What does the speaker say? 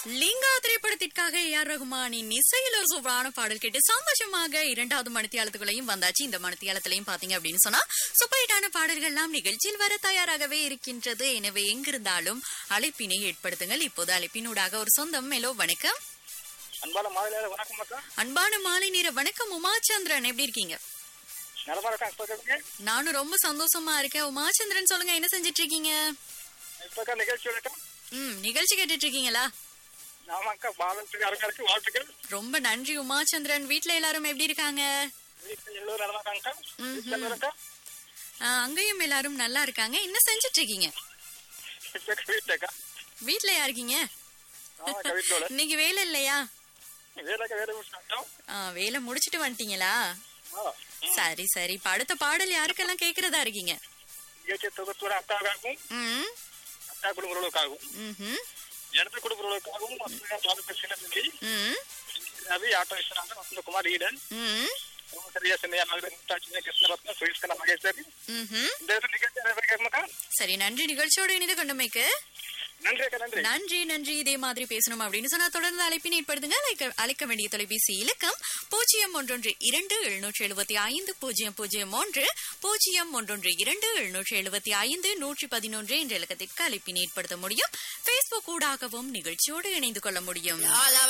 லிங்கா திரைப்படத்திற்காக A R ரகுமானின் இசையில் ஒரு சூப்பரான பாடல் கேட்டு சந்தோஷமாக இரண்டாவது மணித்தியாலத்துக்குள்ளையும் வந்தாச்சு இந்த மணித்தியாலத்திலையும் பாத்தீங்க அப்படின்னு சொன்னா சூப்பர்ஹிட்டான பாடல்கள்லாம் நிகழ்ச்சியில் வர தயாராகவே இருக்கின்றது எனவே எங்கிருந்தாலும் அழைப்பினை ஏற்படுத்துங்கள் இப்போது அழைப்பினூடாக ஒரு சொந்தம் மேலோ வணக்கம் அன்பான மாலை வணக்கம் அக்கா அன்பான மாலை நேர வணக்கம் உமாச்சந்திரன் எப்படி இருக்கீங்க நலமா இருக்கா இப்ப இருக்கீங்க நானும் ரொம்ப சந்தோஷமா இருக்கேன் உமாச்சந்திரன் சொல்லுங்க என்ன செஞ்சிட்டு இருக்கீங்க இப்ப இருக்கா நிகழ்ச்சி இருக்கா ம் நிகழ்ச்சி கேட்டுட்டு இருக்கீங்களா ஆமாக்கா பாலத்துக்கு அருமையாருக்கு வாழ்த்துக்கள் ரொம்ப நன்றி உமாச்சந்திரன் வீட்ல எல்லாரும் எப்படி இருக்காங்க வீட்டுல எல்லோரும் நலமா இருக்காங்கக்கா ம்ஹும். வீட்டுல எல்லோரும் இருக்கா ஆ, அங்கேயும் எல்லாரும் நல்லா இருக்காங்க என்ன செஞ்சிட்டு இருக்கீங்க இப்ப வீட்டுலக்கா வீட்லயா இருக்கீங்க ஆமாக்கா வீட்டோட இன்னைக்கு வேலை இல்லையா வேலைக்கா வேலை முடிச்சிட்டோம் ஆ, வேலை முடிச்சிட்டு வந்துட்டீங்களா ஆ சரி சரி இப்ப அடுத்த பாடல் யாருக்கெல்லாம் கேக்குறதா இருக்கீங்க நிகழ்ச்சி தொகுத்தோட அக்காவுக்காகவும் ம் அக்கா குடும்பங்களுக்காகவும் ம்ஹும். எனது குடும்பங்களுக்காகவும் வசந்தா பாலு சின்ன தம்பி ம் ரவி ஆட்டோ விஸ்வநாதன் வசந்தகுமார் ஈடன் ம் சரியா சென்னையா மகளிர் முத்தாட்சி கிருஷ்ணரத்னம் சுயிஸ்கன மகேஸ்வரி ம்ஹும். இந்த இடத்துல நிகழ்ச்சி கேட்கமாக்கா சரி நன்றி நிகழ்ச்சியோட இணைந்து கொண்டமைக்கு நன்றி அக்கா நன்றி நன்றி நன்றி இதே மாதிரி பேசணும் அப்படின்னு சொன்னா தொடர்ந்து அழைப்பினை ஏற்படுத்துங்க அழைக்க அழைக்க வேண்டிய தொலைபேசி இலக்கம் பூஜ்ஜியம் ஒன்றொன்று இரண்டு எழுநூற்றி எழுபத்தி ஐந்து பூஜ்ஜியம் பூஜ்ஜியம் ஒன்று பூஜ்ஜியம் ஒன்றொன்று இரண்டு எழுநூற்றி எழுபத்தி ஐந்து நூற்றி பதினொன்று என்ற இலக்கத்திற்கு அழைப்பினை ஏற்படுத்த முடியும் பேஸ்புக் ஊடாகவும் நிகழ்ச்சியோடு இணைந்து கொள்ள முடியும்